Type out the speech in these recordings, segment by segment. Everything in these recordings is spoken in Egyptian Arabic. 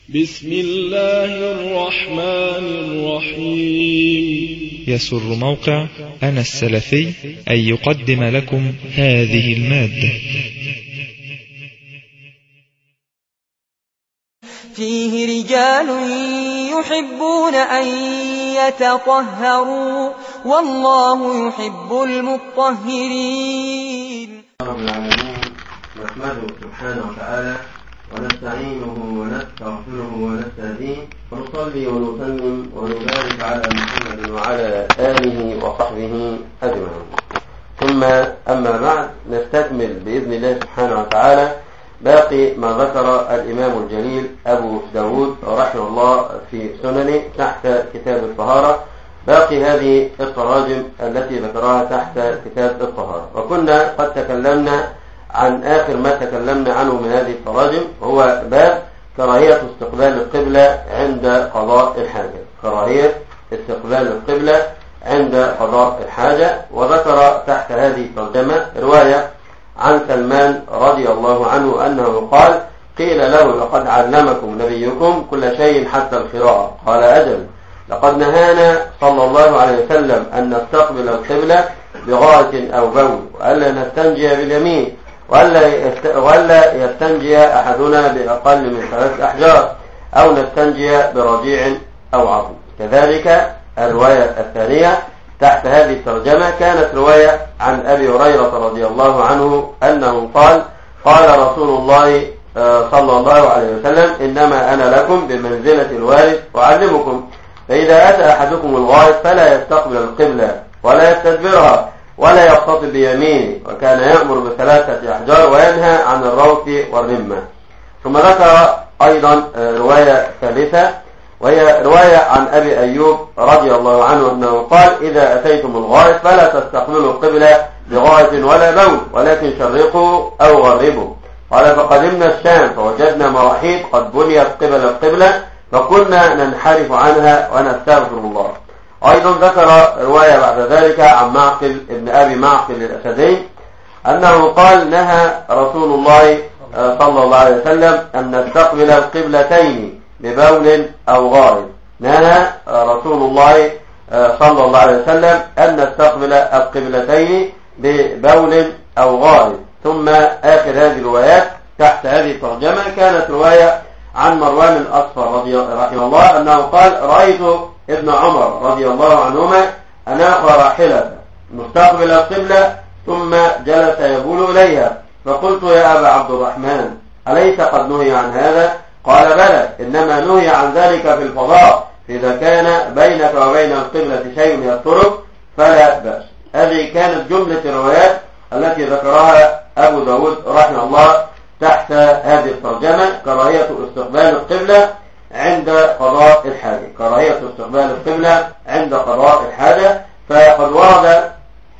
بسم الله الرحمن الرحيم يسر موقع أنا السلفي أن يقدم لكم هذه المادة فيه رجال يحبون أن يتطهروا والله يحب المطهرين رب العالمين نحمده سبحانه وتعالى ونستعينه ونستغفره ونستهديه ونصلي ونسلم ونبارك على محمد وعلى آله وصحبه أجمعين ثم أما بعد نستكمل بإذن الله سبحانه وتعالى باقي ما ذكر الإمام الجليل أبو داود رحمه الله في سننه تحت كتاب الطهارة باقي هذه التراجم التي ذكرها تحت كتاب الطهارة وكنا قد تكلمنا عن آخر ما تكلمنا عنه من هذه التراجم هو باب كراهية استقبال القبلة عند قضاء الحاجة كراهية استقبال القبلة عند قضاء الحاجة وذكر تحت هذه الترجمة رواية عن سلمان رضي الله عنه أنه قال قيل له لقد علمكم نبيكم كل شيء حتى القراءة قال أجل لقد نهانا صلى الله عليه وسلم أن نستقبل القبلة بغاية أو بول وألا نستنجي باليمين وألا, يست... وألا يستنجي أحدنا بأقل من ثلاث أحجار أو نستنجي برجيع أو عظم كذلك الرواية الثانية تحت هذه الترجمة كانت رواية عن أبي هريرة رضي الله عنه أنه قال قال رسول الله صلى الله عليه وسلم إنما أنا لكم بمنزلة الوارث أعلمكم فإذا أتى أحدكم الغائط فلا يستقبل القبلة ولا يستدبرها ولا يخطط بيمينه وكان يأمر بثلاثة أحجار وينهى عن الروث والرمة ثم ذكر أيضا رواية ثالثة وهي رواية عن أبي أيوب رضي الله عنه أنه قال إذا أتيتم الغائط فلا تستقبلوا القبلة بغاية ولا بول ولكن شرقوا أو غربوا قال فقدمنا الشام فوجدنا مراحيض قد بنيت قبل القبلة فكنا ننحرف عنها ونستغفر الله أيضا ذكر رواية بعد ذلك عن معقل ابن أبي معقل الأسدي أنه قال نهى رسول الله صلى الله عليه وسلم أن نستقبل القبلتين ببول أو غائب نهى رسول الله صلى الله عليه وسلم أن نستقبل القبلتين ببول أو غائب ثم آخر هذه الروايات تحت هذه الترجمة كانت رواية عن مروان الأصفر رضي رحمه الله أنه قال رأيت ابن عمر رضي الله عنهما أناخ راحلة مستقبل القبلة ثم جلس يبول إليها فقلت يا أبا عبد الرحمن أليس قد نهي عن هذا قال بلى إنما نهي عن ذلك في الفضاء إذا كان بينك وبين القبلة شيء يسترك فلا بأس هذه كانت جملة الروايات التي ذكرها أبو داود رحمه الله تحت هذه الترجمة كراهية استقبال القبلة عند قضاء الحاجة كراهية استقبال القبلة عند قضاء الحاجة فقد ورد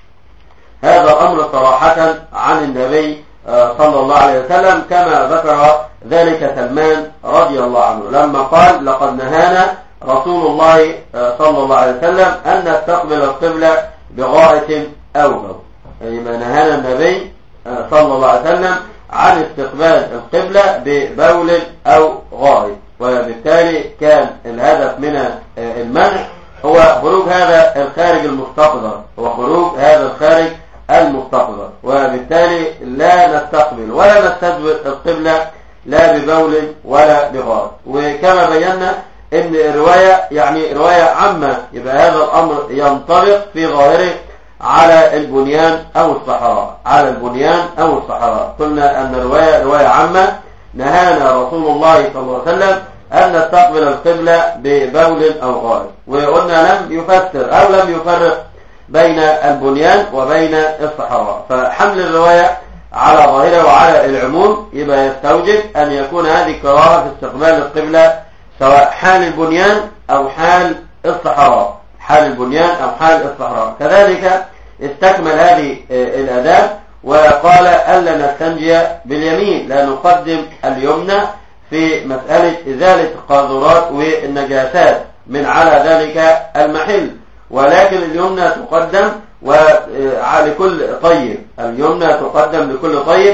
هذا الأمر صراحة عن النبي صلى الله عليه وسلم كما ذكر ذلك سلمان رضي الله عنه لما قال لقد نهانا رسول الله صلى الله عليه وسلم أن نستقبل القبلة بغائة أو بول أي ما نهانا النبي صلى الله عليه وسلم عن استقبال القبلة ببول أو غائط وبالتالي كان الهدف من المنع هو خروج هذا الخارج المستقبل هو خروج هذا الخارج المستقبل وبالتالي لا نستقبل ولا نستدبر القبلة لا ببول ولا بغائط وكما بينا ان الرواية يعني رواية عامة يبقى هذا الامر ينطبق في ظاهره على البنيان او الصحراء على البنيان او الصحراء قلنا ان الرواية رواية عامة نهانا رسول الله صلى الله عليه وسلم أن نستقبل القبلة ببول أو غائب وقلنا لم يفسر أو لم يفرق بين البنيان وبين الصحراء فحمل الرواية على ظاهرة وعلى العموم يبقى يستوجب أن يكون هذه كراهة في استقبال القبلة سواء حال البنيان أو حال الصحراء حال البنيان أو حال الصحراء كذلك استكمل هذه الأداب وقال ألا نستنجي باليمين لا نقدم اليمنى في مسألة إزالة القاذورات والنجاسات من على ذلك المحل ولكن اليمنى تقدم ولكل طيب اليمنى تقدم لكل طيب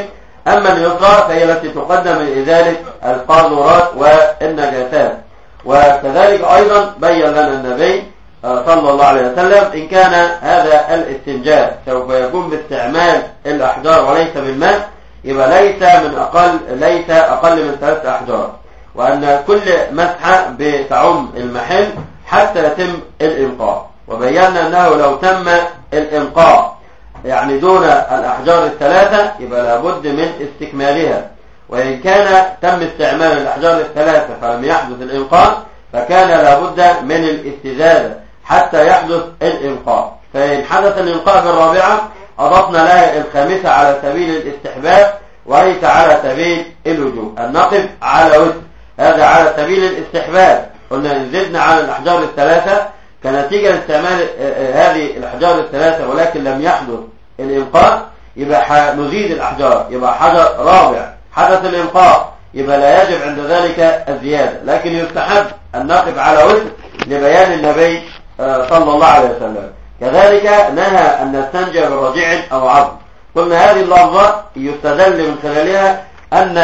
أما اليسرى فهي التي تقدم لإزالة القاذورات والنجاسات وكذلك أيضا بين لنا النبي صلى الله عليه وسلم إن كان هذا الاستنجاء سوف يكون باستعمال الأحجار وليس بالماء يبقى ليس من أقل ليس أقل من ثلاث أحجار وأن كل مسحة بتعم المحل حتى يتم الإنقاء وبينا أنه لو تم الإنقاء يعني دون الأحجار الثلاثة يبقى لابد من استكمالها وإن كان تم استعمال الأحجار الثلاثة فلم يحدث الإنقاء فكان لابد من الاستزادة حتى يحدث الإنقاء فإن حدث الإنقاء بالرابعة أضفنا لها الخامسة على سبيل الاستحباب وليس على سبيل الوجوب النقب على وزن هذا على سبيل الاستحباب قلنا إن زدنا على الأحجار الثلاثة كنتيجة لاستعمال هذه الأحجار الثلاثة ولكن لم يحدث الإنقاء يبقى نزيد الأحجار يبقى حجر رابع حدث الإنقاء يبقى لا يجب عند ذلك الزيادة لكن يستحب أن نقف على وزن لبيان النبي صلى الله عليه وسلم كذلك نهى أن نستنجى برجيع أو عظم قلنا هذه اللفظة يستدل من خلالها أن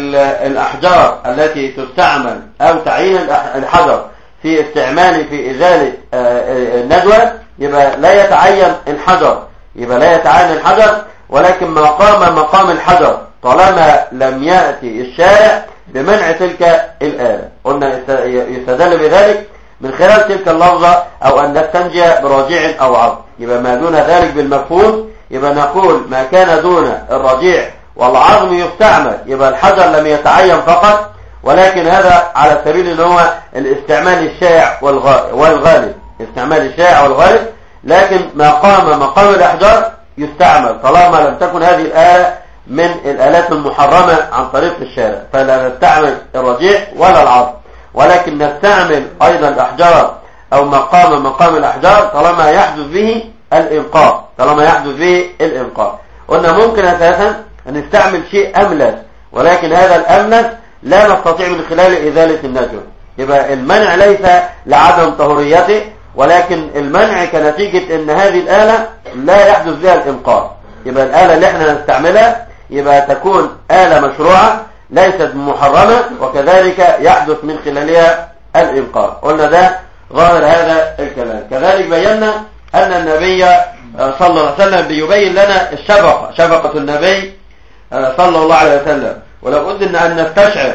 الأحجار التي تستعمل أو تعيين الحجر في استعمال في إزالة الندوة يبقى لا يتعين الحجر يبقى لا يتعين الحجر ولكن ما قام مقام الحجر طالما لم يأتي الشارع بمنع تلك الآلة قلنا يستدل بذلك من خلال تلك اللفظة أو أن نستنجي برجيع أو عظم يبقى ما دون ذلك بالمفهوم يبقى نقول ما كان دون الرجيع والعظم يستعمل يبقى الحجر لم يتعين فقط ولكن هذا على سبيل ان هو الاستعمال الشائع والغالب استعمال الشائع والغالب لكن ما قام مقام الأحجار يستعمل طالما لم تكن هذه الآلة من الآلات المحرمة عن طريق الشارع فلا نستعمل الرجيع ولا العظم ولكن نستعمل أيضا الأحجار أو مقام مقام الأحجار طالما يحدث به الإنقاء طالما يحدث به الإنقاء قلنا ممكن أساسا أن نستعمل شيء أملس ولكن هذا الأملس لا نستطيع من خلال إزالة النجم يبقى المنع ليس لعدم طهوريته ولكن المنع كنتيجة ان هذه الآلة لا يحدث بها الإنقاذ يبقى الآلة اللي احنا نستعملها يبقى تكون آلة مشروعة ليست محرمة وكذلك يحدث من خلالها الإنقاذ قلنا ده ظاهر هذا الكلام كذلك بينا أن النبي صلى الله عليه وسلم بيبين لنا الشفقة شفقة النبي صلى الله عليه وسلم ولو قلت أن نستشعر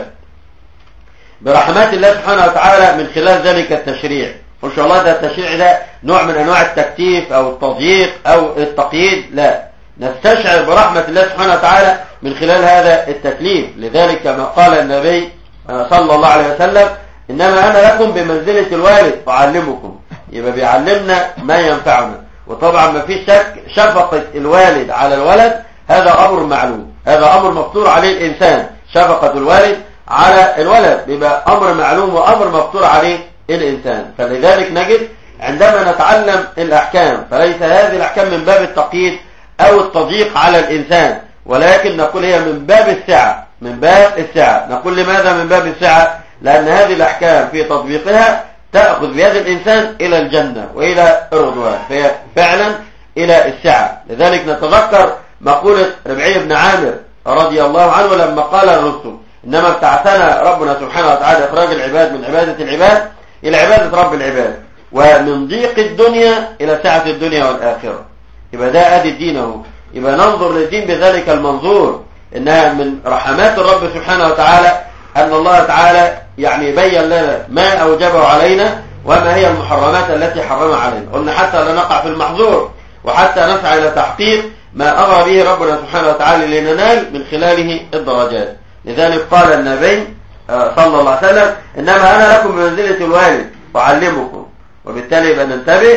برحمات الله سبحانه وتعالى من خلال ذلك التشريع وإن شاء الله ده التشريع ده نوع من أنواع التكتيف أو التضييق أو التقييد لا نستشعر برحمة الله سبحانه وتعالى من خلال هذا التكليف لذلك كما قال النبي صلى الله عليه وسلم إنما أنا لكم بمنزلة الوالد أعلمكم يبقى بيعلمنا ما ينفعنا وطبعا ما فيش شك شفقة الوالد على الولد هذا أمر معلوم هذا أمر مفطور عليه الإنسان شفقة الوالد على الولد بيبقى أمر معلوم وأمر مفطور عليه الإنسان فلذلك نجد عندما نتعلم الأحكام فليس هذه الأحكام من باب التقييد أو التضييق على الإنسان ولكن نقول هي من باب السعة من باب السعة نقول لماذا من باب السعة لأن هذه الأحكام في تطبيقها تأخذ بيد الإنسان إلى الجنة وإلى الرضوان فهي فعلا إلى السعة لذلك نتذكر مقولة ربعي بن عامر رضي الله عنه لما قال الرسل إنما ابتعثنا ربنا سبحانه وتعالى إخراج العباد من عبادة العباد إلى عبادة رب العباد ومن ضيق الدنيا إلى سعة الدنيا والآخرة يبقى ده أدي دينه يبقى ننظر للدين بذلك المنظور إنها من رحمات الرب سبحانه وتعالى أن الله تعالى يعني بين لنا ما أوجبه علينا وما هي المحرمات التي حرمها علينا قلنا حتى لا نقع في المحظور وحتى نسعى إلى تحقيق ما أمر به ربنا سبحانه وتعالى لننال من خلاله الدرجات لذلك قال النبي صلى الله عليه وسلم إنما أنا لكم بمنزلة الوالد أعلمكم وبالتالي يبقى ننتبه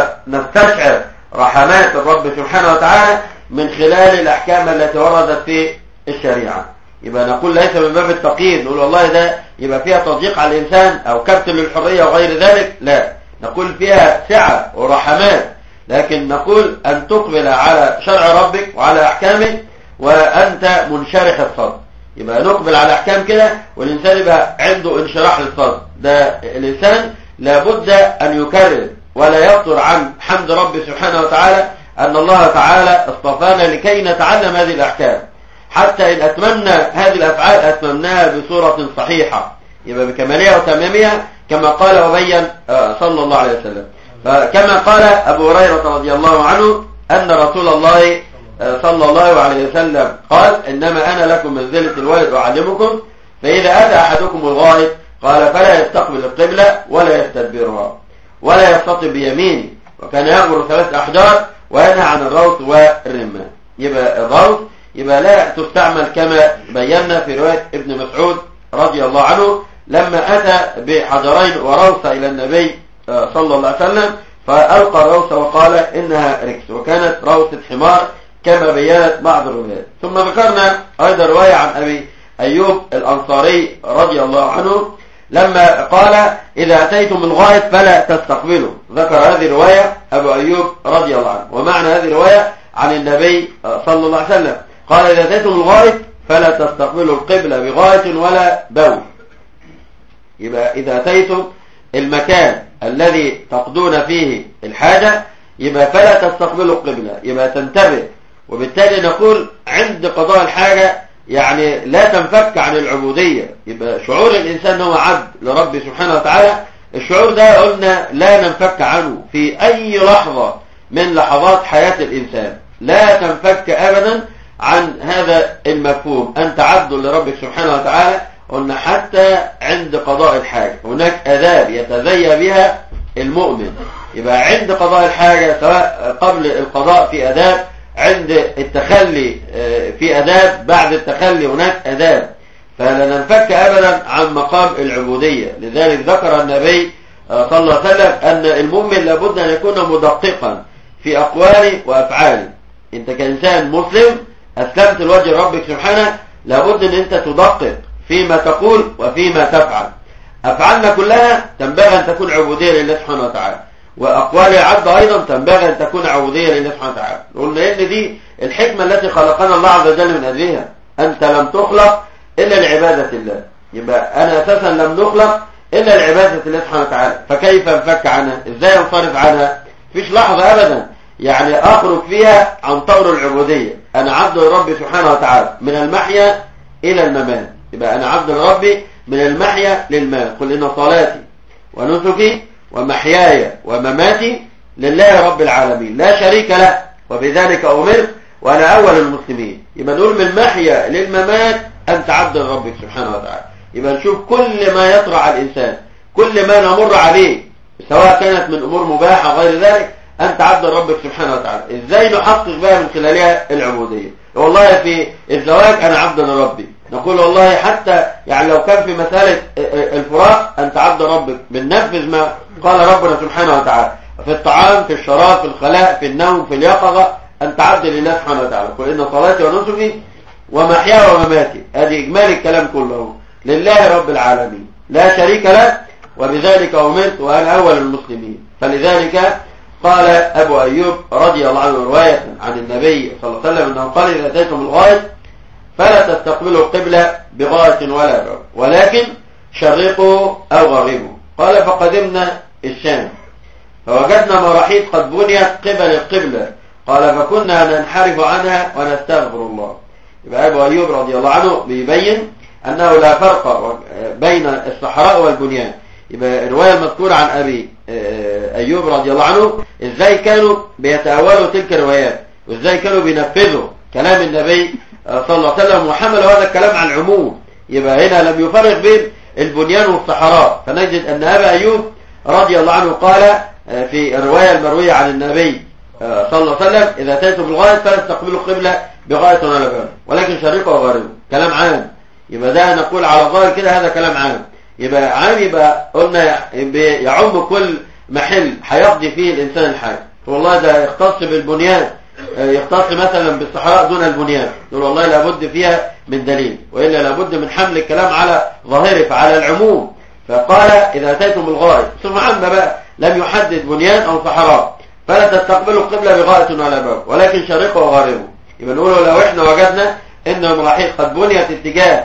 ونستشعر رحمات الرب سبحانه وتعالى من خلال الأحكام التي وردت في الشريعة يبقى نقول ليس من باب التقييد نقول والله ده يبقى فيها تضييق على الإنسان أو كبت للحرية وغير ذلك لا نقول فيها سعة ورحمات لكن نقول أن تقبل على شرع ربك وعلى أحكامه وأنت منشرح الصدر يبقى نقبل على أحكام كده والإنسان يبقى عنده انشراح للصدر ده الإنسان لابد أن يكرر ولا يفطر عن حمد رب سبحانه وتعالى أن الله تعالى اصطفانا لكي نتعلم هذه الأحكام حتى إن أتممنا هذه الأفعال أتممناها بصورة صحيحة يبقى بكمالية وتمامية كما قال وبين آه، صلى الله عليه وسلم فكما قال أبو هريرة رضي الله عنه أن رسول الله آه، صلى الله عليه وسلم قال إنما أنا لكم منزلة الوالد أعلمكم فإذا أتى أحدكم الغائب قال فلا يستقبل القبلة ولا يستدبرها ولا يستطب بيمينه وكان يأمر ثلاث أحجار وينهى عن الروث والرمان يبقى الروث يبقى لا تستعمل كما بينا في رواية ابن مسعود رضي الله عنه لما أتى بحجرين وروثة إلى النبي آه، صلى الله عليه وسلم فألقى الروثة وقال إنها ركس وكانت روثة حمار كما بينت بعض الروايات ثم ذكرنا أيضا رواية عن أبي أيوب الأنصاري رضي الله عنه لما قال إذا أتيتم الغائط فلا تستقبلوا ذكر هذه الرواية أبو أيوب رضي الله عنه ومعنى هذه الرواية عن النبي صلى الله عليه وسلم قال إذا أتيتم الغائط فلا تستقبلوا القبلة بغاية ولا بول يبقى إذا أتيتم المكان الذي تقضون فيه الحاجة يبقى فلا تستقبلوا القبلة يبقى تنتبه وبالتالي نقول عند قضاء الحاجة يعني لا تنفك عن العبودية يبقى شعور الإنسان هو عبد لرب سبحانه وتعالى الشعور ده قلنا لا ننفك عنه في أي لحظة من لحظات حياة الإنسان لا تنفك أبدا عن هذا المفهوم أنت عبد لربك سبحانه وتعالى قلنا حتى عند قضاء الحاجة هناك أذاب يتذيى بها المؤمن يبقى عند قضاء الحاجة سواء قبل القضاء في أذاب عند التخلي آه، في أداب بعد التخلي هناك أداب فلا ننفك أبدا عن مقام العبودية لذلك ذكر النبي آه، صلى الله عليه وسلم أن المؤمن لابد أن يكون مدققا في أقواله وأفعاله أنت كإنسان مسلم أسلمت الوجه ربك سبحانه لابد أن أنت تدقق فيما تقول وفيما تفعل أفعالنا كلها تنبغي أن تكون عبودية لله سبحانه وتعالى وأقوال العبد أيضا تنبغي أن تكون عبودية لله سبحانه وتعالى قلنا إن دي الحكمة التي خلقنا الله عز وجل من أجلها أنت لم تخلق إلا لعبادة الله يبقى أنا أساسا لم نخلق إلا لعبادة الله سبحانه وتعالى فكيف انفك عنها إزاي انصرف عنها فيش لحظة أبدا يعني أخرج فيها عن طور العبودية أنا عبد لربي سبحانه وتعالى من المحيا إلى الممات يبقى أنا عبد لربي من المحيا للمات قل إن صلاتي ونسكي ومحياي ومماتي لله رب العالمين لا شريك له وبذلك أمرت وأنا أول المسلمين يبقى نقول من المحيا للممات أنت عبد ربك سبحانه وتعالى يبقى نشوف كل ما يطرع على الإنسان كل ما نمر عليه سواء كانت من أمور مباحة غير ذلك أنت عبد ربك سبحانه وتعالى إزاي نحقق بها من خلالها العبودية والله في الزواج أنا عبد لربي نقول والله حتى يعني لو كان في مسألة الفراق أنت عبد ربك بننفذ ما قال ربنا سبحانه وتعالى في الطعام في الشراب في الخلاء في النوم في اليقظة أنت عبد لله سبحانه وتعالى قل إن صلاتي ونسكي ومحياي ومماتي هذه إجمالي الكلام كله لله رب العالمين لا شريك له وبذلك أمرت وأنا أول المسلمين فلذلك قال أبو أيوب رضي الله عنه رواية عن النبي صلى الله عليه وسلم أنه قال إذا أتيتم الغاية فلا تستقبلوا القبلة بغاية ولا بعد ولكن شرقوا أو غربوا قال فقدمنا الشام فوجدنا مراحيض قد بنيت قبل القبلة قال فكنا ننحرف عنها ونستغفر الله يبقى أبو أيوب رضي الله عنه بيبين أنه لا فرق بين الصحراء والبنيان يبقى الرواية المذكورة عن أبي آه، أيوب رضي الله عنه إزاي كانوا بيتأولوا تلك الروايات وإزاي كانوا بينفذوا كلام النبي آه، صلى الله عليه وسلم وحملوا هذا الكلام عن العموم يبقى هنا لم يفرق بين البنيان والصحراء فنجد أن أبا أيوب رضي الله عنه قال آه، في الرواية المروية عن النبي صلى الله عليه وسلم إذا أتيتم بالغاية فلا تستقبلوا القبلة بغاية ولا بغاية ولكن شريقة وغربوا كلام عام يبقى ده نقول على ظاهر كده هذا كلام عام يبقى عام يبقى قلنا يعم كل محل هيقضي فيه الإنسان الحاج والله ده يختص بالبنيان يختص مثلا بالصحراء دون البنيان يقول والله لابد فيها من دليل وإلا لابد من حمل الكلام على ظاهره فعلى العموم فقال إذا أتيتم الغائب ثم عم بقى لم يحدد بنيان أو صحراء فلا تستقبلوا القبلة بغاية ولا باب ولكن شرقوا وغاربوا يبقى نقول لو احنا وجدنا ان المراحيل قد بنيت اتجاه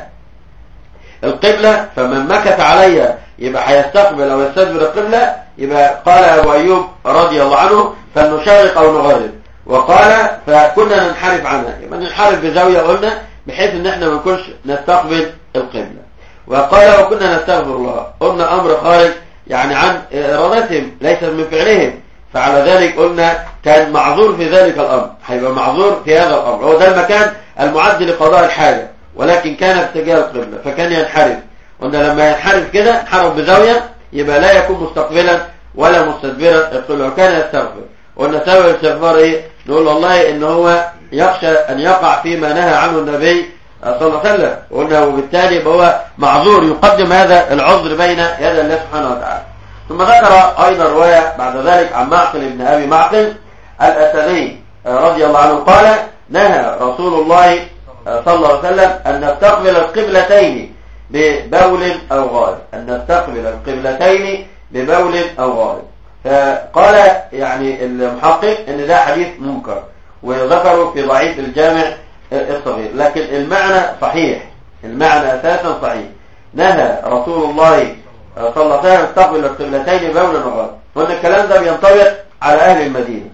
القبلة فمن مكث عليها يبقى هيستقبل او يستدبر القبلة يبقى قال ابو ايوب رضي الله عنه فلنشارق او نغرب وقال فكنا ننحرف عنها يبقى ننحرف بزاوية قلنا بحيث ان احنا ما نكونش نستقبل القبلة وقال وكنا نستغفر الله قلنا امر خارج يعني عن ارادتهم ليس من فعلهم فعلى ذلك قلنا كان معذور في ذلك الامر هيبقى معذور في هذا الامر هو ده المكان المعد لقضاء الحاجة ولكن كان في اتجاه القبلة فكان ينحرف قلنا لما ينحرف كده انحرف بزاوية يبقى لا يكون مستقبلا ولا مستدبرا القبلة وكان يستغفر قلنا سبب الاستغفار ايه نقول والله ان هو يخشى ان يقع فيما نهى عنه النبي صلى الله عليه وسلم قلنا وبالتالي يبقى هو معذور يقدم هذا العذر بين يد الله سبحانه وتعالى ثم ذكر ايضا رواية بعد ذلك عن معقل بن ابي معقل الاسدي رضي الله عنه قال نهى رسول الله صلى الله عليه وسلم ان نستقبل القبلتين ببول او غائب ان نستقبل القبلتين ببول او غائب فقال يعني المحقق ان ده حديث منكر وذكره في ضعيف الجامع الصغير لكن المعنى صحيح المعنى اساسا صحيح نهى رسول الله صلى الله عليه وسلم استقبل القبلتين بولا وغائب وان الكلام ده بينطبق على اهل المدينه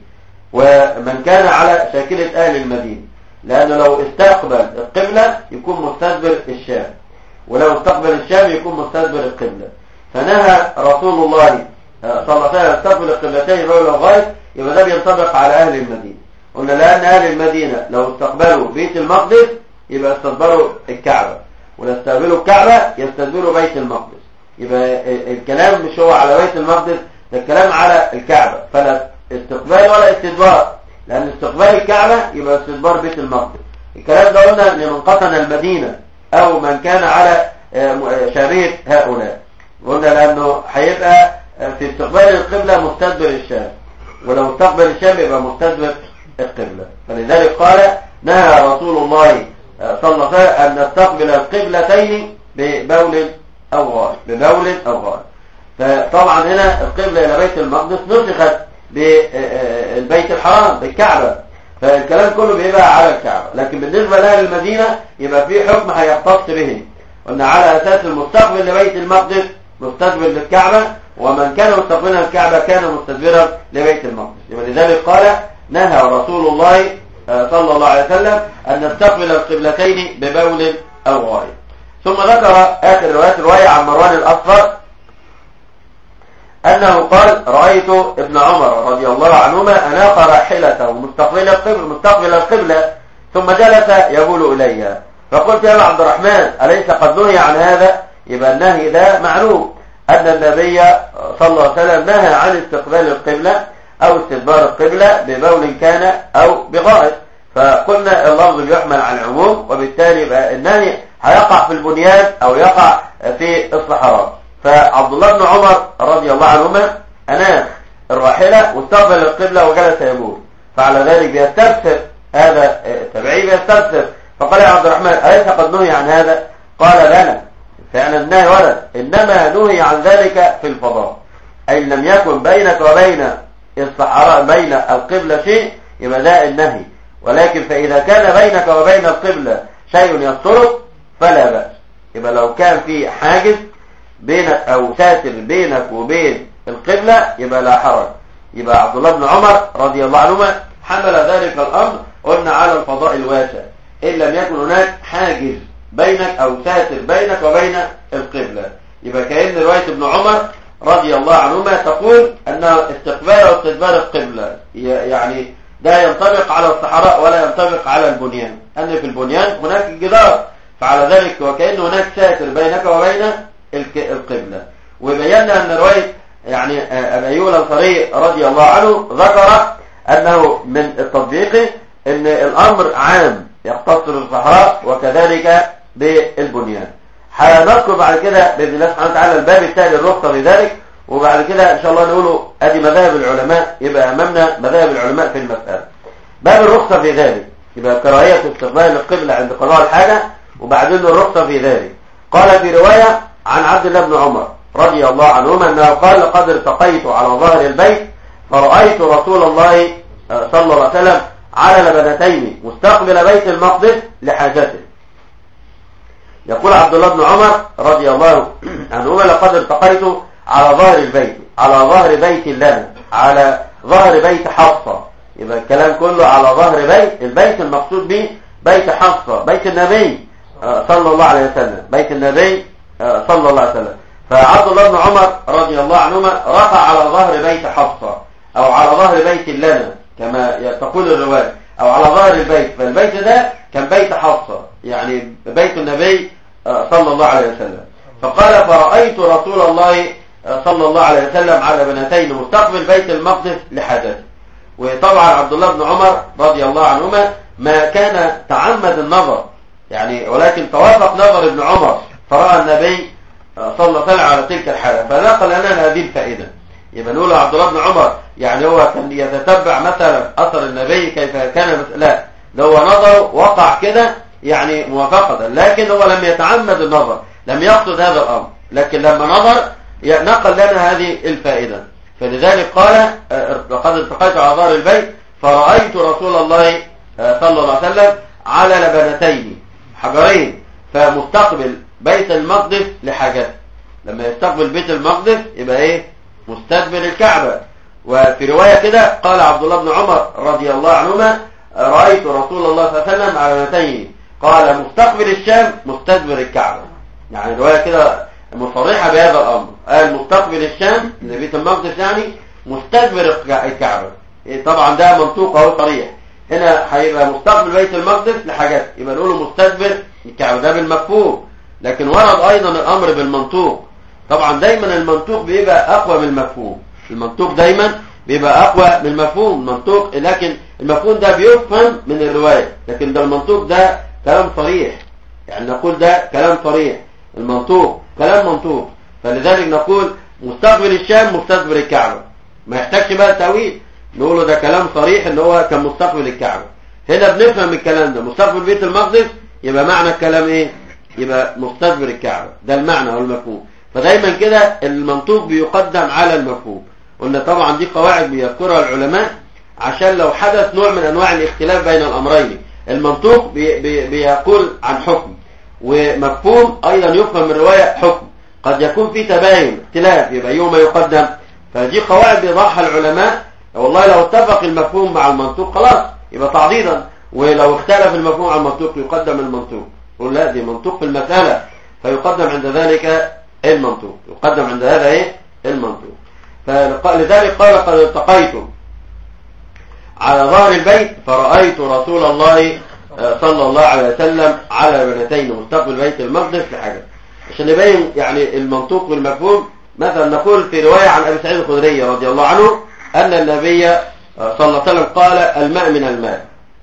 ومن كان على شاكله اهل المدينه لانه لو استقبل القبله يكون مستدبر الشام ولو استقبل الشام يكون مستدبر القبله فنهى رسول الله صلى الله عليه وسلم استقبل القبلتين بولا وغائب يبقى ده بينطبق على اهل المدينه قلنا لأن أهل المدينة لو استقبلوا بيت المقدس يبقى استقبلوا الكعبة ولو استقبلوا الكعبة يستقبلوا بيت المقدس يبقى الكلام مش هو على بيت المقدس ده الكلام على الكعبة فلا استقبال ولا استدبار لأن استقبال الكعبة يبقى استدبار بيت المقدس الكلام ده قلنا لمن قطن المدينة أو من كان على شريط هؤلاء قلنا لأنه هيبقى في استقبال القبلة مستدبر الشام ولو استقبل الشام يبقى مستدبر القبلة فلذلك قال نهى رسول الله صلى الله عليه وسلم أن نستقبل القبلتين ببول أو غائب ببول أو غائب فطبعا هنا القبلة إلى بيت المقدس نسخت بالبيت الحرام بالكعبة فالكلام كله بيبقى على الكعبة لكن بالنسبة لأهل المدينة يبقى في حكم هيختص بهم قلنا على أساس المستقبل لبيت المقدس مستقبل للكعبة ومن كان مستقبلا الكعبة كان مستدبرا لبيت المقدس يبقى لذلك قال نهى رسول الله صلى الله عليه وسلم أن نستقبل القبلتين ببول أو غائب ثم ذكر آخر رواية رواية عن مروان الأصفر أنه قال رأيت ابن عمر رضي الله عنهما أناق راحلته مستقبل القبل مستقبل القبلة ثم جلس يقول إليها فقلت يا عبد الرحمن أليس قد نهي عن هذا يبقى النهي ده معلوم أن النبي صلى الله عليه وسلم نهى عن استقبال القبلة أو استدبار القبلة ببول كان أو بغائط فقلنا اللفظ بيحمل على العموم وبالتالي يبقى النهي هيقع في البنيان أو يقع في الصحراء فعبد الله بن عمر رضي الله عنهما أناخ الراحلة واستقبل القبلة وجلس يقول فعلى ذلك بيستفسر هذا التبعي بيستفسر فقال يا عبد الرحمن أليس قد نهي عن هذا قال لنا فعلا النهي ورد إنما نهي عن ذلك في الفضاء أي لم يكن بينك وبين الصحراء بين القبلة شيء يبقى ده النهي ولكن فإذا كان بينك وبين القبلة شيء يسترك فلا بأس يبقى لو كان في حاجز بينك أو ساتر بينك وبين القبلة يبقى لا حرج يبقى عبد الله بن عمر رضي الله عنهما حمل ذلك الأمر قلنا على الفضاء الواسع إن لم يكن هناك حاجز بينك أو ساتر بينك وبين القبلة يبقى كأن رواية ابن عمر رضي الله عنهما تقول أن استقبال واستدبار القبلة يعني ده ينطبق على الصحراء ولا ينطبق على البنيان أن في البنيان هناك جدار فعلى ذلك وكأن هناك ساتر بينك وبين القبلة وبينا أن رواية يعني أبي أيوب الأنصاري رضي الله عنه ذكر أنه من التطبيق أن الأمر عام يختص بالصحراء وكذلك بالبنيان هنذكر بعد كده بإذن الله سبحانه وتعالى الباب التالي الرخصة بذلك وبعد كده إن شاء الله نقوله أدي مذاهب العلماء يبقى أمامنا مذاهب العلماء في المسألة باب الرخصة في ذلك يبقى كراهية استقبال القبلة عند قضاء الحاجة وبعدين الرخصة في ذلك قال في رواية عن عبد الله بن عمر رضي الله عنهما أنه قال لقد ارتقيت على ظهر البيت فرأيت رسول الله صلى الله عليه وسلم على لبنتين مستقبل بيت المقدس لحاجته يقول عبد الله بن عمر رضي الله عنهما لقد ارتقيت على ظهر البيت على ظهر بيت لنا على ظهر بيت حفصة يبقى الكلام كله على ظهر بيت البيت المقصود به بيت حفصة بيت النبي آه، صلى الله عليه وسلم بيت النبي آه، صلى الله عليه وسلم فعبد الله بن عمر رضي الله عنهما رفع على ظهر بيت حفصة او على ظهر بيت لنا كما تقول الرواية او على ظهر البيت فالبيت ده كان بيت حفصة يعني بيت النبي آه، صلى الله عليه وسلم فقال فرأيت رسول الله آه، صلى الله عليه وسلم على بنتين مستقبل بيت المقدس لحدث وطبعا عبد الله بن عمر رضي الله عنهما ما كان تعمد النظر يعني ولكن توافق نظر ابن عمر فرأى النبي آه، صلى الله عليه وسلم على تلك الحالة فنقل لنا هذه الفائدة يبقى نقول عبد الله بن عمر يعني هو كان يتتبع مثلا أثر النبي كيف كان مس- لا ده هو نظره وقع كده يعني موافقة لكن هو لم يتعمد النظر لم يقصد هذا الأمر لكن لما نظر ي- نقل لنا هذه الفائدة فلذلك قال آه، لقد التقيت على ظهر البيت فرأيت رسول الله آه، صلى الله عليه وسلم على لبنتين حجرين فمستقبل بيت المقدس لحاجته لما يستقبل بيت المقدس يبقى ايه مستقبل الكعبة وفي رواية كده قال عبد الله بن عمر رضي الله عنهما رأيت رسول الله صلى الله عليه وسلم على لبنتين قال مستقبل الشام مستدبر الكعبة يعني رواية كده مصرحة بهذا الأمر قال مستقبل الشام لبيت المقدس يعني مستدبر الك- الكعبة إيه طبعا ده منطوق اهو صريح هنا هيبقى مستقبل بيت المقدس لحاجات يبقى نقوله مستدبر الكعبة ده بالمفهوم لكن ورد أيضا الأمر بالمنطوق طبعا دايما المنطوق بيبقى أقوى من المفهوم المنطوق دايما بيبقى أقوى من المفهوم المنطوق لكن المفهوم ده بيفهم من الرواية لكن ده المنطوق ده كلام صريح يعني نقول ده كلام صريح المنطوق كلام منطوق فلذلك نقول مستقبل الشام مستقبل الكعبة ما يحتاجش بقى تأويل نقوله ده كلام صريح ان هو كان مستقبل الكعبة هنا بنفهم الكلام ده مستقبل بيت المقدس يبقى معنى الكلام ايه يبقى مستقبل الكعبة ده المعنى والمفهوم فدايما كده المنطوق بيقدم على المفهوم قلنا طبعا دي قواعد بيذكرها العلماء عشان لو حدث نوع من انواع الاختلاف بين الامرين المنطوق بي بي بيقول عن حكم ومفهوم ايضا يفهم من الرواية حكم قد يكون في تباين اختلاف يبقى يوم يقدم فدي قواعد بيضعها العلماء والله لو اتفق المفهوم مع المنطوق خلاص يبقى تعضيدا ولو اختلف المفهوم على المنطوق يقدم المنطوق قل لا دي منطوق في المسألة فيقدم عند ذلك المنطوق يقدم عند هذا ايه المنطوق فلذلك قال قد التقيت على ظهر البيت فرأيت رسول الله آه، صلى الله عليه وسلم على بنتين مستقبل بيت المقدس لحاجة عشان يبين يعني المنطوق والمفهوم مثلا نقول في رواية عن أبي سعيد الخدري رضي الله عنه أن النبي آه، صلى الله عليه وسلم قال الماء من الماء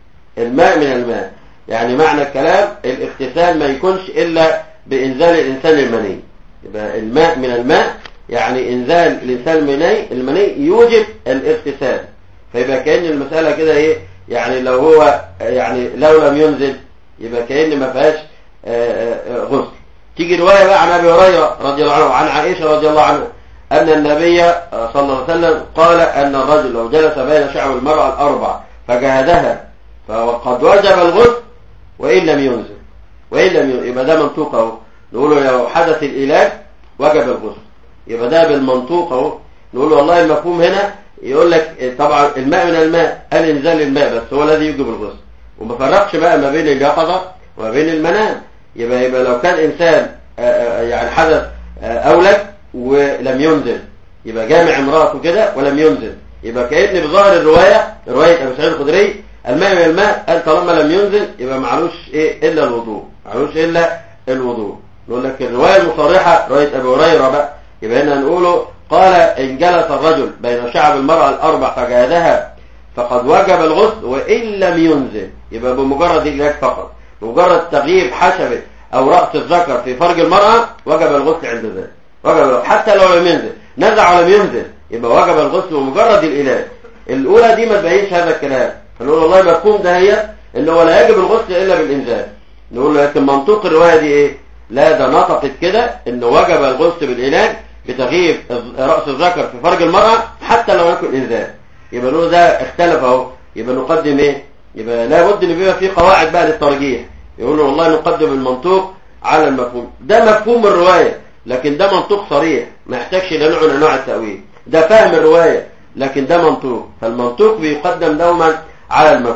الماء من الماء يعني معنى الكلام الاغتسال ما يكونش إلا بإنزال الإنسان المني يبقى الماء من الماء يعني إنزال الإنسان المني المني يوجب الاغتسال فيبقى كأن المسألة كده إيه يعني لو هو يعني لو لم ينزل يبقى كأن ما فيهاش آه، آه، غسل تيجي رواية بقى عن أبي هريرة رضي الله عنه وعن عائشة رضي الله عنها أن النبي آه، صلى الله عليه وسلم قال أن الرجل لو جلس بين شعب المرأة الأربع فجهدها فقد وجب الغسل وإن لم ينزل وإن لم ينزل يبقى ده منطوق اهو نقول له لو حدث العلاج وجب الغسل يبقى ده بالمنطوق اهو نقول له والله المفهوم هنا يقول لك طبعا الماء من الماء قال انزال الماء بس هو الذي يوجب الغسل وما فرقش بقى ما بين اليقظة وما بين المنام يبقى يبقى لو كان انسان آه، آه، يعني حدث آه، اولد ولم ينزل يبقى جامع امراته كده ولم ينزل يبقى كأن بظاهر الرواية رواية ابو سعيد الخدري الماء من الماء قال طالما لم ينزل يبقى معلوش ايه الا الوضوء معلوش الا الوضوء نقول لك الرواية المصرحة رواية ابي هريرة بقى يبقى هنا نقوله قال ان جلس الرجل بين شعب المرأة الاربع فجادها فقد وجب الغسل وان لم ينزل يبقى بمجرد العلاج فقط بمجرد تغيير حشبة او رأس الذكر في فرج المرأة وجب الغسل عند ذلك وجب الغسل حتى لو لم ينزل نزع ولم ينزل يبقى وجب الغسل بمجرد العلاج الاولى دي ما تبينش هذا الكلام فنقول والله مفهوم ده هي اللي هو لا يجب الغسل الا بالانزال نقول له لكن منطوق الرواية دي ايه لا ده نطقت كده ان وجب الغسل بالعلاج بتغيير رأس الذكر في فرج المرأة حتى لو يكن انزال يبقى نقول ده اختلف اهو يبقى نقدم ايه يبقى لابد ان بيبقى في قواعد بقى للترجيح يقولوا والله نقدم المنطوق على المفهوم ده مفهوم الرواية لكن ده منطوق صريح ما يحتاجش الى نوع من انواع التأويل ده فهم الرواية لكن ده منطوق فالمنطوق بيقدم دوما على المفهوم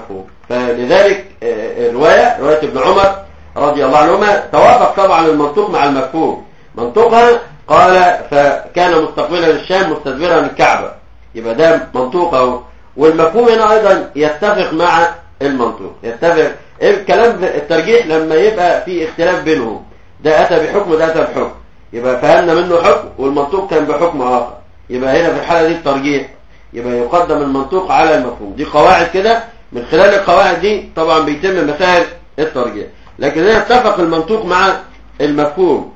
فلذلك آه، الرواية رواية ابن عمر رضي الله عنهما توافق طبعا المنطوق مع المفهوم منطوقها قال فكان مستقبلا الشام مستدبرا الكعبة يبقى ده منطوقه والمفهوم هنا ايضا يتفق مع المنطوق يتفق الكلام الترجيح لما يبقى في اختلاف بينهم ده اتى بحكم ده اتى بحكم يبقى فهمنا منه حكم والمنطوق كان بحكم اخر يبقى هنا في الحالة دي الترجيح يبقى يقدم المنطوق على المفهوم دي قواعد كده من خلال القواعد دي طبعا بيتم مسائل الترجيح لكن هنا اتفق المنطوق مع المفهوم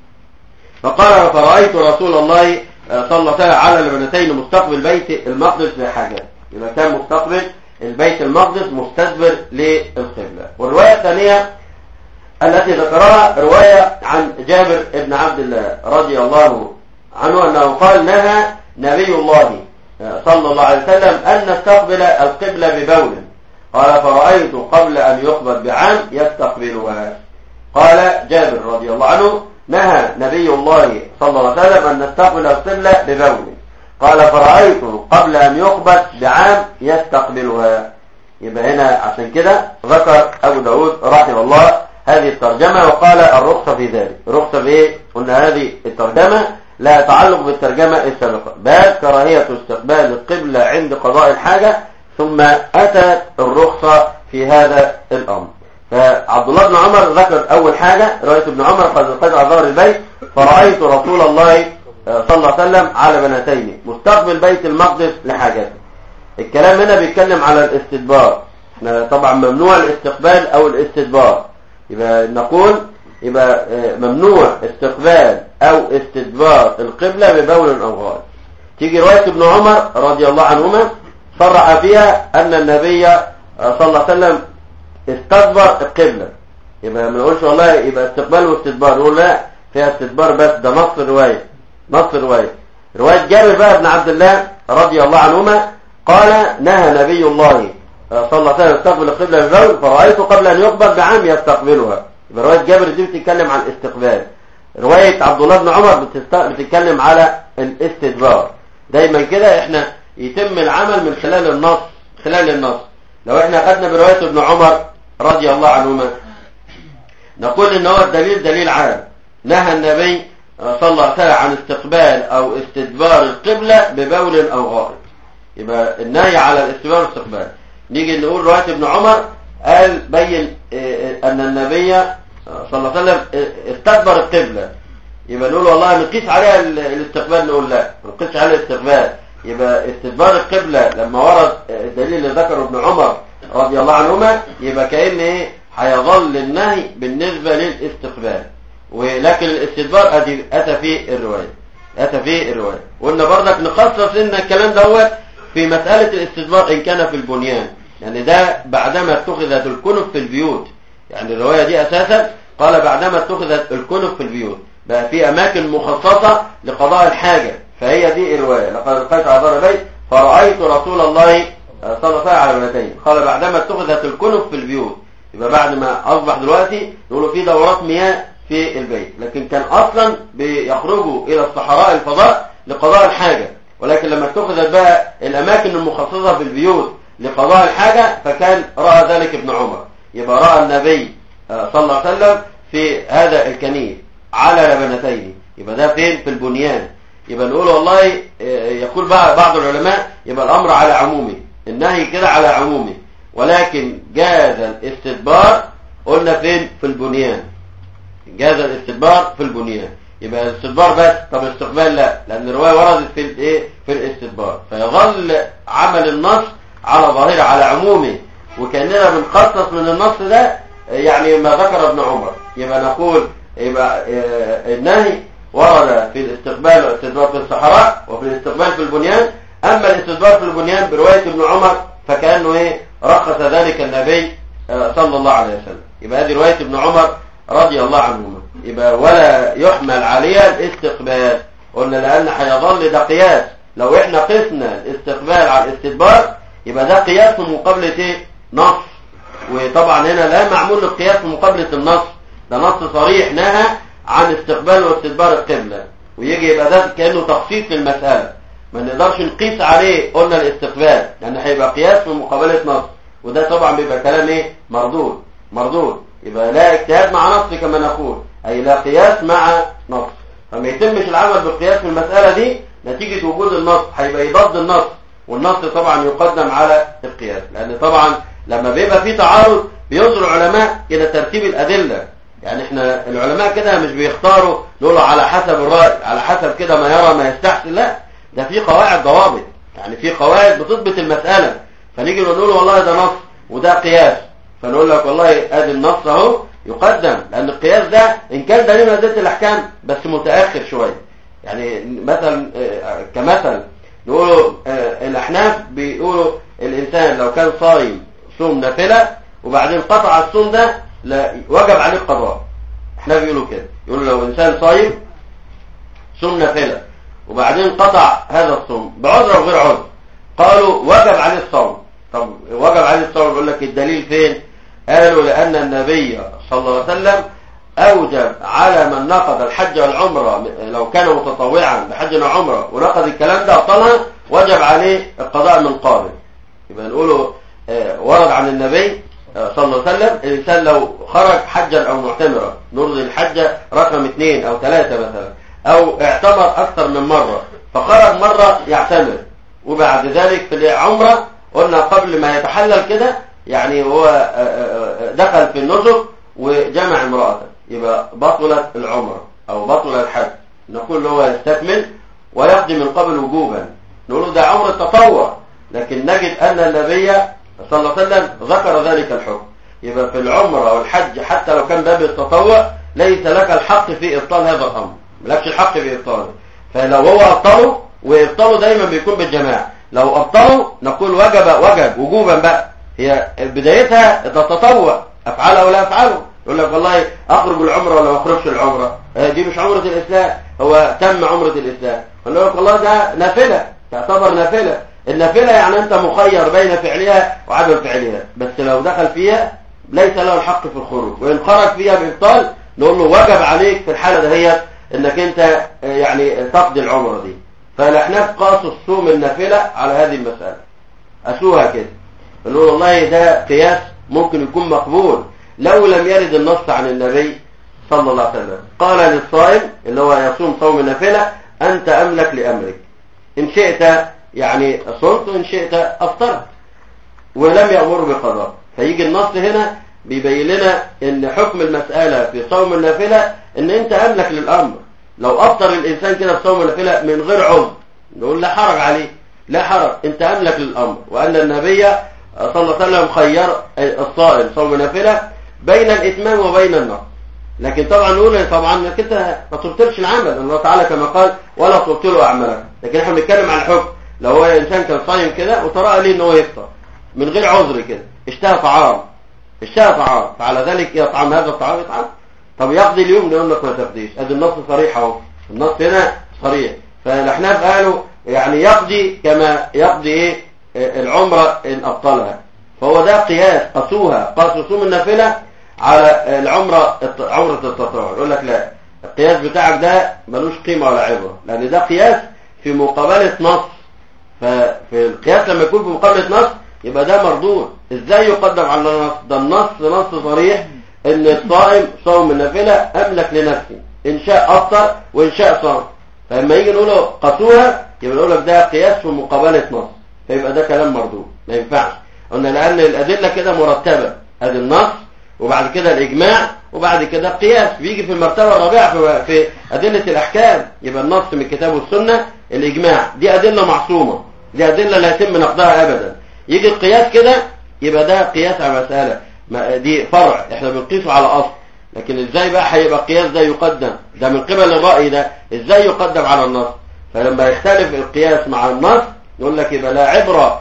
فقال فرأيت رسول الله صلى الله عليه وسلم على البنتين مستقبل بيت المقدس لحاجات يبقى كان مستقبل البيت المقدس مستدبر للقبلة والرواية الثانية التي ذكرها رواية عن جابر بن عبد الله رضي الله عنه أنه قال نهى نبي الله صلى الله عليه وسلم أن نستقبل القبلة ببول قال فرأيت قبل أن يقبل بعام يستقبلها قال جابر رضي الله عنه نهى نبي الله صلى الله عليه وسلم أن نستقبل القبلة ببول قال فرأيت قبل أن يقبل بعام يستقبلها يبقى هنا عشان كده ذكر أبو داود رحمه الله هذه الترجمة وقال الرخصة في ذلك الرخصة في ايه قلنا هذه الترجمة لا تعلق بالترجمة السابقة بل كراهية استقبال القبلة عند قضاء الحاجة ثم أتت الرخصة في هذا الأمر فعبد الله بن عمر ذكر أول حاجة رواية ابن عمر قد قد ظهر البيت فرأيت رسول الله صلى الله عليه وسلم على بنتين مستقبل بيت المقدس لحاجته الكلام هنا بيتكلم على الاستدبار احنا طبعا ممنوع الاستقبال او الاستدبار يبقى نقول يبقى ممنوع استقبال او استدبار القبلة ببول او غائط تيجي رواية ابن عمر رضي الله عنهما صرح فيها ان النبي صلى الله عليه وسلم استدبر القبلة يبقى ما نقولش والله يبقى استقبال واستدبار نقول لا فيها استدبار بس ده نص الرواية نص الرواية رواية جابر بقى بن عبد الله رضي الله عنهما قال نهى نبي الله صلى الله عليه وسلم يستقبل القبلة بالبول فرأيته قبل أن يقبل بعام يستقبلها يبقى رواية جابر دي بتتكلم عن الاستقبال رواية عبد الله بن عمر بتتكلم على الاستدبار دايما كده احنا يتم العمل من خلال النص خلال النص لو احنا خدنا برواية ابن عمر رضي الله عنهما نقول ان هو الدليل دليل عام نهى النبي صلى الله عليه وسلم عن استقبال او استدبار القبلة ببول او غائط يبقى النهي على الاستدبار والاستقبال نيجي نقول رواية ابن عمر قال بين ان النبي صلى الله عليه وسلم استدبر القبلة يبقى نقول والله نقيس عليها الاستقبال نقول لا ما نقيس عليها الاستقبال يبقى استدبار القبلة لما ورد الدليل اللي ذكره ابن عمر رضي الله عنهما يبقى كأن ايه هيظل النهي بالنسبة للاستقبال ولكن الاستدبار اتى في الرواية اتى في الرواية قلنا برضك نخصص ان الكلام دوت في مسألة الاستدبار ان كان في البنيان يعني ده بعدما اتخذت الكنف في البيوت يعني الرواية دي اساسا قال بعدما اتخذت الكنف في البيوت بقى في اماكن مخصصة لقضاء الحاجة فهي دي الرواية لقد لقيت عذار بيت فرأيت رسول الله صلى الله عليه وسلم على بنتين قال بعدما اتخذت الكنف في البيوت يبقى بعد ما اصبح دلوقتي يقولوا في دورات مياه في البيت لكن كان اصلا بيخرجوا الى الصحراء الفضاء لقضاء الحاجة ولكن لما اتخذت بقى الاماكن المخصصة في البيوت لقضاء الحاجة فكان رأى ذلك ابن عمر يبقى رأى النبي صلى الله عليه وسلم في هذا الكنيف على لبنتين يبقى ده فين في البنيان يبقى نقول والله يقول بقى بعض العلماء يبقى الامر على عمومه النهي كده على عمومه ولكن جاز الاستدبار قلنا فين في البنيان جاز الاستدبار في البنيان يبقى الاستدبار بس طب الاستقبال لا لان الروايه وردت في الايه في الاستدبار فيظل عمل النص على ظاهره على عمومه وكاننا بنخصص من النص ده يعني ما ذكر ابن عمر يبقى نقول يبقى النهي ورد في الاستقبال والاستدبار في الصحراء وفي الاستقبال في البنيان اما الاستدبار في البنيان بروايه ابن عمر فكانه ايه رخص ذلك النبي صلى الله عليه وسلم يبقى هذه روايه ابن عمر رضي الله عنهما يبقى ولا يحمل عليها الاستقبال قلنا لان هيظل ده قياس لو احنا قسنا الاستقبال على الاستدبار يبقى ده قياس في مقابله ايه نص وطبعا هنا لا معمول للقياس في مقابله النص ده نص صريح نهى عن استقبال واستدبار القبلة ويجي يبقى ده كأنه تخصيص للمسألة ما نقدرش نقيس عليه قلنا الاستقبال لأن هيبقى قياس في مقابلة نص وده طبعا بيبقى كلام ايه مردود مردود يبقى لا اجتهاد مع نص كما نقول اي لا قياس مع نص فما يتمش العمل بالقياس في المسألة دي نتيجة وجود النص هيبقى يضاد النص والنص طبعا يقدم على القياس لان طبعا لما بيبقى في تعارض بينظر العلماء الى ترتيب الادله يعني احنا العلماء كده مش بيختاروا نقولوا على حسب الراي على حسب كده ما يرى ما يستحسن لا ده في قواعد ضوابط يعني في قواعد بتضبط المساله فنيجي نقول والله ده نص وده قياس فنقول لك والله ادي النص اهو يقدم لان القياس ده ان كان دليل من ادله الاحكام بس متاخر شويه يعني مثلا آه، كمثل نقولوا آه، الاحناف بيقولوا الانسان لو كان صايم صوم نافله وبعدين قطع الصوم ده لا وجب عليه القضاء احنا بيقولوا كده يقولوا لو انسان صايم صوم نافله وبعدين قطع هذا الصوم بعذر او غير عذر قالوا وجب عليه الصوم طب وجب عليه الصوم يقول لك الدليل فين قالوا لان النبي صلى الله عليه وسلم اوجب على من نقض الحج والعمره لو كان متطوعا بحج وعمره ونقض الكلام ده ابطلها وجب عليه القضاء من قابل يبقى نقوله آه، ورد عن النبي آه، صلى الله عليه وسلم الإنسان لو خرج حجا أو معتمرا نرضي الحجة رقم اثنين أو ثلاثة مثلا أو اعتمر أكثر من مرة فخرج مرة يعتمر وبعد ذلك في العمرة قلنا قبل ما يتحلل كده يعني هو آه، آه، آه، دخل في النسك وجمع امرأته يبقى بطلت العمرة أو بطل الحج نقول له هو يستكمل ويقضي من قبل وجوبا نقول له ده عمر التطوع لكن نجد أن النبي صلى الله عليه وسلم ذكر ذلك الحكم يبقى في العمرة والحج حتى لو كان باب التطوع ليس لك الحق في إبطال هذا الأمر ملكش الحق في إبطاله فلو هو أبطله وإبطاله دايما بيكون بالجماعة لو أبطله نقول وجب وجب وجوبا بقى هي بدايتها التطوع أفعله ولا أفعله يقول لك والله أخرج العمرة ولا ما أخرجش العمرة آه، دي مش عمرة الإسلام هو تم عمرة الإسلام فنقول لك والله ده نافلة تعتبر نافلة النافلة يعني أنت مخير بين فعلها وعدم فعلها بس لو دخل فيها ليس له الحق في الخروج وإن خرج فيها بإبطال نقول له وجب عليك في الحالة دهيت انك انت آه، يعني تقضي العمرة دي فالأحناف قاسوا الصوم النافلة على هذه المسألة أسوها كده قالوا والله ده قياس ممكن يكون مقبول لو لم يرد النص عن النبي صلى الله عليه وسلم قال للصائم اللي هو يصوم صوم النافلة أنت أملك لأمرك إن شئت يعني صمت وإن شئت أفطرت ولم يأمر بقضاء فيجي النص هنا بيبين لنا ان حكم المسألة في صوم النافلة ان انت املك للامر لو افطر الانسان كده في صوم النافلة من غير عذر نقول لا حرج عليه لا حرج انت املك للامر وان النبي صلى الله عليه وسلم خير الصائم صوم النافلة بين الاتمام وبين النقص لكن طبعا نقول طبعا انك انت ما تبطلش العمل الله تعالى كما قال ولا تبطلوا اعمالكم لكن احنا بنتكلم عن الحكم لو هو انسان كان صايم كده وترى ليه ان هو يفطر من غير عذر كده اشتهى طعام اشتهى طعام فعلى ذلك يطعم هذا الطعام يطعم طب يقضي اليوم نقول لك ما تقضيش ادي النص صريح اهو النص هنا صريح فالاحناف قالوا يعني يقضي كما يقضي ايه اه العمره ان ابطلها فهو ده قياس قاسوها قاسوا صوم النافله على العمره عمره التطوع يقول لك لا القياس بتاعك ده ملوش قيمه ولا عبره لان ده قياس في مقابله نص ففي القياس لما يكون في مقابله نص يبقى ده مردود ازاي يقدم على النص ده النص نص صريح ان الصائم صوم النافله املك لنفسي ان شاء افطر وان شاء صام فلما يجي نقول له قسوها يبقى نقول لك ده قياس في مقابله نص فيبقى ده كلام مردود ما ينفعش قلنا لان الادله كده مرتبه ادي النص وبعد كده الاجماع وبعد كده القياس بيجي في المرتبه الرابعه في, في ادله الاحكام يبقى النص من الكتاب والسنه الاجماع دي ادله معصومه دي ادله لا يتم نقضها ابدا يجي القياس كده يبقى ده قياس على مسألة دي فرع احنا بنقيسه على أصل لكن ازاي بقى هيبقى القياس ده يقدم ده من قبل الرأي ده ازاي يقدم على النص فلما يختلف القياس مع النص يقول لك يبقى لا عبرة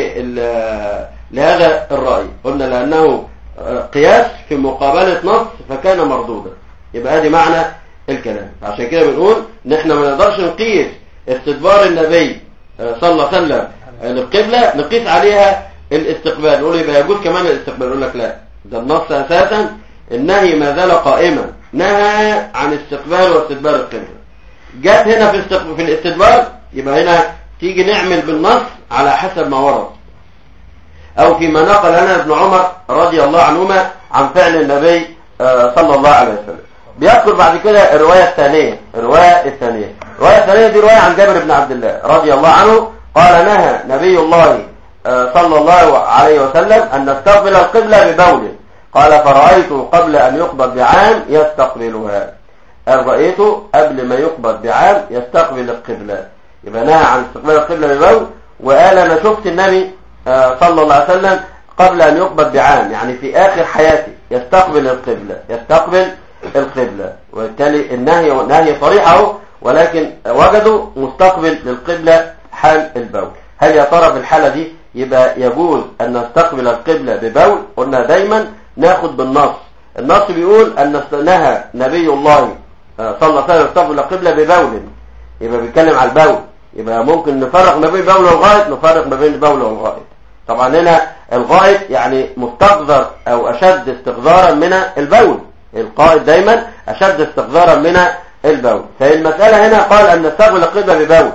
لهذا الرأي قلنا لأنه قياس في مقابلة نص فكان مردودا يبقى هذه معنى الكلام عشان كده بنقول ان احنا ما نقدرش نقيس استدبار النبي صلى الله عليه وسلم القبلة نقيس عليها الاستقبال نقول يبقى يجوز كمان الاستقبال يقول لك لا ده النص اساسا النهي ما زال قائما نهى عن استقبال واستدبار القبلة جت هنا في استقبال في الاستدبار يبقى هنا تيجي نعمل بالنص على حسب ما ورد أو فيما نقل لنا ابن عمر رضي الله عنهما عن فعل النبي آه، صلى الله عليه وسلم بيذكر بعد كده الرواية الثانية الرواية الثانية الرواية الثانية دي رواية عن جابر بن عبد الله رضي الله عنه قال نهى نبي الله آه، صلى الله عليه وسلم أن نستقبل القبلة ببول قال فرأيت قبل أن يقبض بعام يستقبلها قال رأيته قبل ما يقبض بعام يستقبل القبلة يبقى نهى عن استقبال القبلة ببول وقال أنا شفت النبي آه، صلى الله عليه وسلم قبل أن يقبض بعام يعني في آخر حياته يستقبل القبلة يستقبل القبلة وبالتالي النهي نهي صريح اهو ولكن وجدوا مستقبل للقبلة حال البول هل يا ترى في الحالة دي يبقى يجوز أن نستقبل القبلة ببول قلنا دايما ناخد بالنص النص بيقول أن نهى نبي الله آه، صلى الله عليه وسلم يستقبل القبلة ببول يبقى بيتكلم على البول يبقى ممكن نفرق ما بين البول والغائط نفرق ما بين البول والغائط طبعا هنا الغائط يعني مستقذر او اشد استقذارا من البول القائد دايما اشد استقذارا من البول فالمسألة هنا قال ان نستقبل القبلة ببول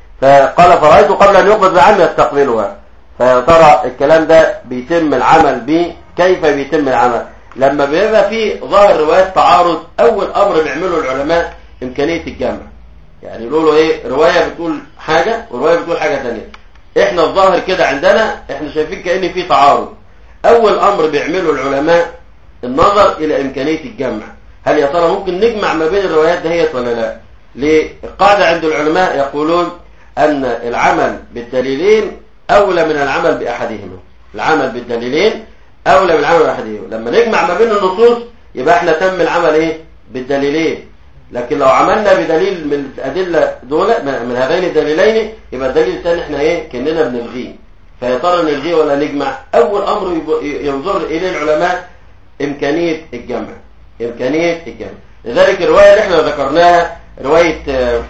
فقال فرأيت قبل ان يقبض بعم يستقبلها فيا ترى الكلام ده بيتم العمل به كيف بيتم العمل لما بيبقى في ظاهر روايات تعارض اول امر بيعمله العلماء امكانية الجمع يعني يقولوا ايه رواية بتقول حاجة ورواية بتقول حاجة ثانيه احنا الظاهر كده عندنا احنا شايفين كأن في تعارض اول امر بيعمله العلماء النظر الى امكانية الجمع هل يا ترى ممكن نجمع ما بين الروايات دهيت ولا لا ليه القاعدة عند العلماء يقولون ان العمل بالدليلين اولى من العمل باحدهما العمل بالدليلين اولى من العمل باحدهما لما نجمع ما بين النصوص يبقى احنا تم العمل ايه بالدليلين لكن لو عملنا بدليل من الأدلة دول من هذين الدليلين يبقى الدليل الثاني احنا ايه كأننا بنلغيه فيا ترى نلغيه ولا نجمع أول أمر ينظر إليه العلماء إمكانية الجمع إمكانية الجمع لذلك الرواية اللي احنا ذكرناها رواية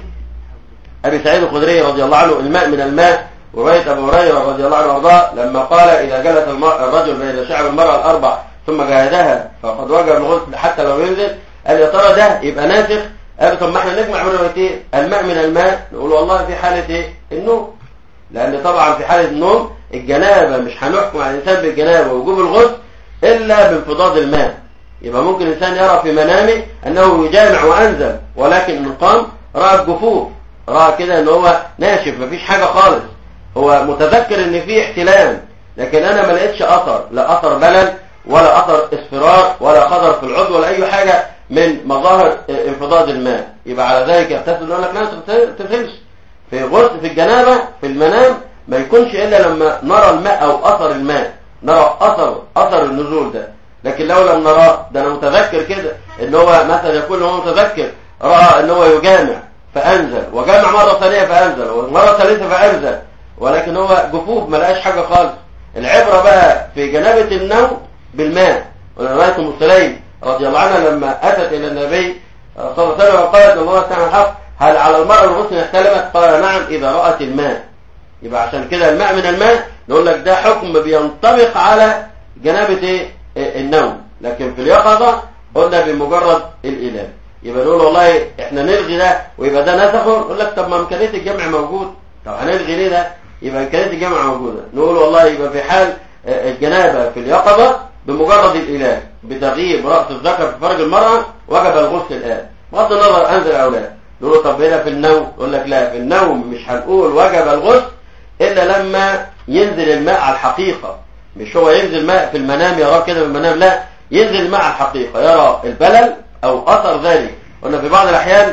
أبي سعيد الخدري رضي الله عنه الماء من الماء ورواية أبو هريرة رضي الله عنه وارضاه لما قال إذا جلس الرجل بين شعب المرأة الأربع ثم جاهدها فقد وجب الغسل حتى لو ينزل قال يا ترى ده يبقى ناسخ قال طب ما احنا نجمع بين روايتين الماء من الماء نقول والله في حالة ايه النوم لان طبعا في حالة النوم الجنابة مش هنحكم على الانسان بالجنابة ووجوب الغسل الا بانفضاض الماء يبقى ممكن الانسان يرى في منامه انه يجامع وانزل ولكن من قام راى الجفوف راى كده ان هو ناشف مفيش حاجة خالص هو متذكر ان في احتلام لكن انا ما لقيتش اثر لا اثر بلل ولا اثر اصفرار ولا خضر في العضو ولا اي حاجة من مظاهر انفضاض الماء يبقى على ذلك يغتسل يقول لك لا تغتسلش في غسل في الجنابة في المنام ما يكونش الا لما نرى الماء او اثر الماء نرى اثر اثر النزول ده لكن لو لم نراه ده انا متذكر كده ان هو مثلا يكون هو متذكر راى ان هو يجامع فانزل وجامع مرة ثانية فانزل ومرة ثالثة فانزل ولكن هو جفوف ما لقاش حاجة خالص العبرة بقى في جنابة النوم بالماء ورواية ام سليم رضي الله عنها لما أتت إلى النبي صلى الله عليه وسلم وقالت الله تعالى الحق هل على المرأة الغسل احتلمت قال نعم إذا رأت الماء يبقى عشان كده الماء من الماء نقول لك ده حكم بينطبق على جنابة إيه؟ النوم لكن في اليقظة قلنا بمجرد الإله يبقى نقول والله احنا نلغي ده ويبقى ده نسخه نقول لك طب ما امكانيه الجمع موجود طب هنلغي ليه ده يبقى امكانيه الجمع موجوده نقول والله يبقى في حال الجنابه في اليقظه بمجرد الإله بتغييب رأس الذكر في فرج المرأة وجب الغسل الآن بغض النظر أنزل أو لا نقول طب هنا في النوم يقول لك لا في النوم مش هنقول وجب الغسل إلا لما ينزل الماء على الحقيقة مش هو ينزل ماء في المنام يراه كده في المنام لا ينزل الماء على الحقيقة يرى البلل أو أثر ذلك قلنا في بعض الأحيان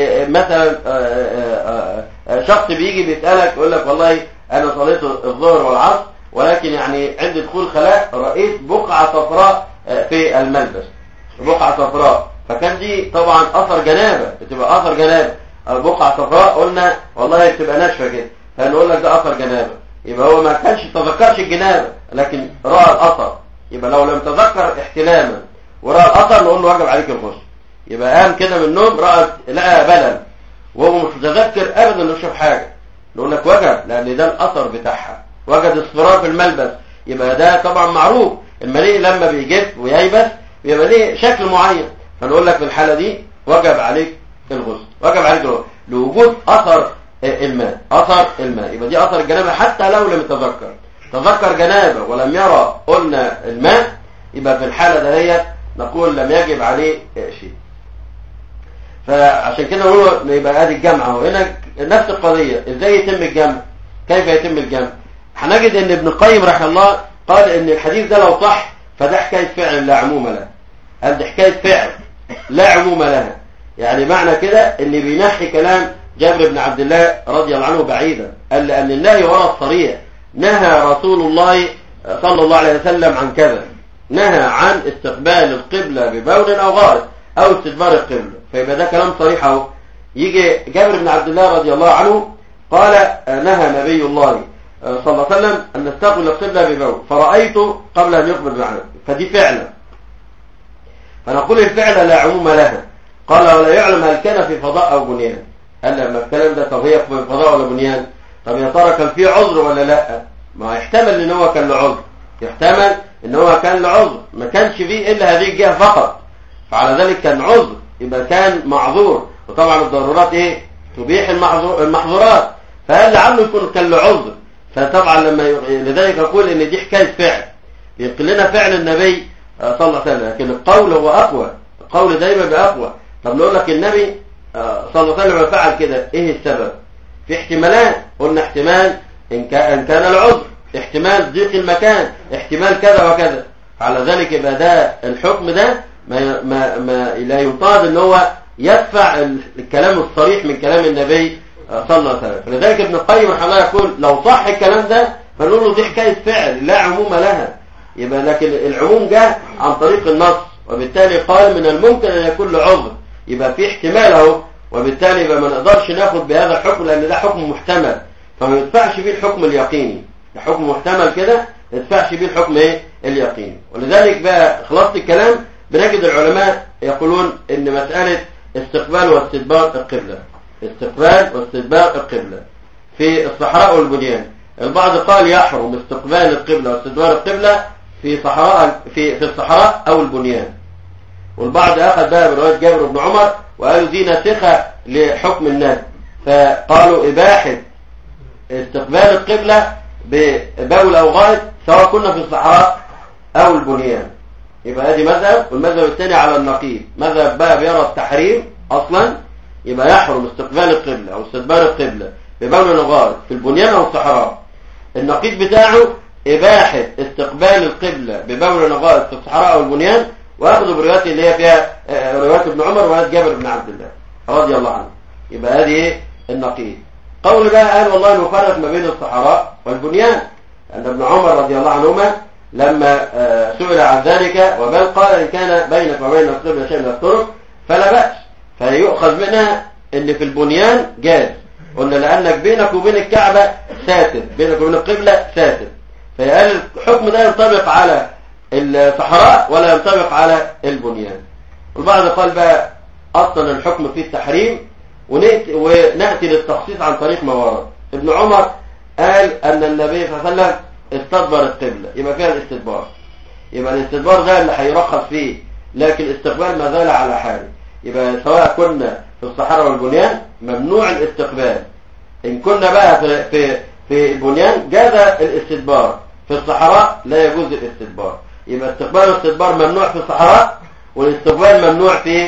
مثلا شخص بيجي بيسألك يقول لك والله أنا صليت الظهر والعصر ولكن يعني عند دخول خلاء رأيت بقعة صفراء في الملبس بقعة صفراء فكان دي طبعا أثر جنابة بتبقى أثر جنابة البقعة صفراء قلنا والله بتبقى ناشفة كده فنقول لك ده أثر جنابة يبقى هو ما كانش تذكرش الجنابة لكن رأى الأثر يبقى لو لم تذكر احتلاما ورأى الأثر نقول له واجب عليك الغسل يبقى قام كده من النوم رأى لقى بلل وهو مش متذكر أبدا إنه شاف حاجة نقول لك وجب لأن ده الأثر بتاعها وجد اصفرار في الملبس يبقى ده طبعا معروف المليء لما بيجف وييبس بيبقى ليه شكل معين فنقول لك في الحالة دي وجب عليك الغسل وجب عليك الغسل لوجود اثر الماء اثر الماء يبقى دي اثر الجنابه حتى لو لم يتذكر تذكر جنابه ولم يرى قلنا الماء يبقى في الحالة دهيت نقول لم يجب عليه شيء فعشان كده نقول يبقى ادي الجمع اهو هنا نفس القضية ازاي يتم الجمع كيف يتم الجمع هنجد ان ابن القيم رحمه الله قال ان الحديث ده لو صح فده حكاية فعل لا عموم له قال دي حكاية فعل لا عموم لها يعني معنى كده ان بينحي كلام جابر بن عبد الله رضي الله عنه بعيدا قال لان النهي ورد صريح نهى رسول الله صلى الله عليه وسلم عن كذا نهى عن استقبال القبلة ببول او غائط او استدبار القبلة فيبقى ده كلام صريح اهو يجي جابر بن عبد الله رضي الله عنه قال نهى نبي الله صلى الله عليه وسلم ان نستقبل القبلة ببول فرأيته قبل ان يقبل معنا فدي فعلا فنقول الفعل لا عموم لها قال ولا يعلم هل كان في فضاء او بنيان قال لما الكلام ده طب هي في فضاء ولا بنيان طب يا ترى كان في عذر ولا لا ما يحتمل ان هو كان له عذر يحتمل ان هو كان له عذر ما كانش فيه الا هذه الجهه فقط فعلى ذلك كان عذر يبقى كان معذور وطبعا الضرورات ايه تبيح المحظور المحظورات فقال لعله يكون كان له عذر فطبعا لما ي... لذلك اقول ان دي حكايه فعل ينقل لنا فعل النبي صلى الله عليه وسلم لكن القول هو اقوى القول دايما باقوى طب نقول لك النبي صلى الله عليه وسلم فعل كده ايه السبب في احتمالات قلنا احتمال ان كان, إن كان العذر احتمال ضيق المكان احتمال كذا وكذا على ذلك يبقى ده الحكم ده ما, ما, ما لا ينطاد ان هو يدفع الكلام الصريح من كلام النبي صلى الله عليه وسلم فلذلك ابن القيم رحمه الله يقول لو صح الكلام ده فنقول له دي حكايه فعل لا عموم لها يبقى لكن العموم جاء عن طريق النص وبالتالي قال من الممكن ان يكون له عذر يبقى في احتمال اهو وبالتالي يبقى ما نقدرش ناخد بهذا الحكم لان ده حكم محتمل فما يدفعش بيه الحكم اليقيني ده حكم محتمل كده ما يدفعش بيه الحكم ايه اليقيني ولذلك بقى خلاصة الكلام بنجد العلماء يقولون ان مسألة استقبال واستدبار القبلة استقبال واستدبار القبلة في الصحراء والبنيان البعض قال يحرم استقبال القبلة واستدبار القبلة في صحراء في في الصحراء او البنيان والبعض اخذ بقى بروايه جابر بن عمر وقالوا دي ناسخه لحكم الناس فقالوا اباحه استقبال القبلة ببول او غائط سواء كنا في الصحراء او البنيان يبقى هذه مذهب والمذهب الثاني على النقيض مذهب بقى بيرى التحريم اصلا يبقى يحرم استقبال القبلة او استدبار القبلة ببول او غائط في البنيان او الصحراء النقيض بتاعه إباحة استقبال القبلة ببول غائط في الصحراء أو البنيان وأخذوا بروايات اللي هي فيها روايات ابن عمر وروايات جابر بن عبد الله رضي الله عنه يبقى هذه ايه النقيض قول بقى قال والله نفرق ما بين الصحراء والبنيان أن ابن عمر رضي الله عنهما لما سئل عن ذلك وبل قال إن كان بينك وبين القبلة شيء من الطرق فلا بأس فيؤخذ منها ان في البنيان جاز قلنا لأنك بينك وبين الكعبة ساتر بينك وبين القبلة ساتر فقال الحكم ده ينطبق على الصحراء ولا ينطبق على البنيان البعض قال بقى أصلا الحكم فيه التحريم ونأتي, ونأتي للتخصيص عن طريق ما ورد ابن عمر قال أن النبي صلى الله عليه وسلم استدبر القبلة يبقى فيها الاستدبار يبقى الاستدبار ده اللي هيرخص فيه لكن الاستقبال ما زال على حاله يبقى سواء كنا في الصحراء والبنيان ممنوع الاستقبال إن كنا بقى في, في, في البنيان جاز الاستدبار في الصحراء لا يجوز الاستدبار يبقى استقبال والاستدبار ممنوع في الصحراء والاستقبال ممنوع في